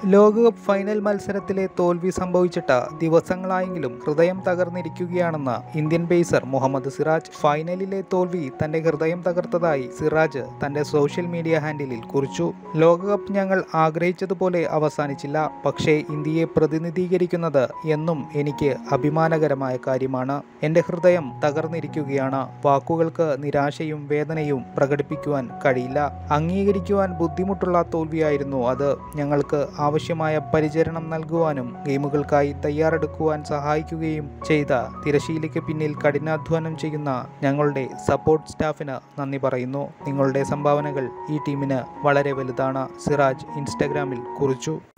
ലോകകപ്പ് ഫൈനൽ മത്സരത്തിലെ തോൽവി സംഭവിച്ചിട്ട് ദിവസങ്ങളായെങ്കിലും ഹൃദയം തകർന്നിരിക്കുകയാണെന്ന് ഇന്ത്യൻ പേസർ മുഹമ്മദ് സിറാജ് ഫൈനലിലെ തോൽവി തന്റെ ഹൃദയം തകർത്തതായി സിറാജ് തന്റെ സോഷ്യൽ മീഡിയ ഹാൻഡിലിൽ കുറിച്ചു ലോകകപ്പ് ഞങ്ങൾ ആഗ്രഹിച്ചതുപോലെ അവസാനിച്ചില്ല പക്ഷേ ഇന്ത്യയെ പ്രതിനിധീകരിക്കുന്നത് എന്നും എനിക്ക് അഭിമാനകരമായ കാര്യമാണ് എൻ്റെ ഹൃദയം തകർന്നിരിക്കുകയാണ് വാക്കുകൾക്ക് നിരാശയും വേദനയും പ്രകടിപ്പിക്കുവാൻ കഴിയില്ല അംഗീകരിക്കുവാൻ ബുദ്ധിമുട്ടുള്ള തോൽവിയായിരുന്നു അത് ഞങ്ങൾക്ക് ആവശ്യമായ പരിചരണം നൽകുവാനും ഗെയിമുകൾക്കായി തയ്യാറെടുക്കുവാൻ സഹായിക്കുകയും ചെയ്ത തിരശീലയ്ക്ക് പിന്നിൽ കഠിനാധ്വാനം ചെയ്യുന്ന ഞങ്ങളുടെ സപ്പോർട്ട് സ്റ്റാഫിന് നന്ദി പറയുന്നു നിങ്ങളുടെ സംഭാവനകൾ ഈ ടീമിന് വളരെ വലുതാണ് സിറാജ് ഇൻസ്റ്റഗ്രാമിൽ കുറിച്ചു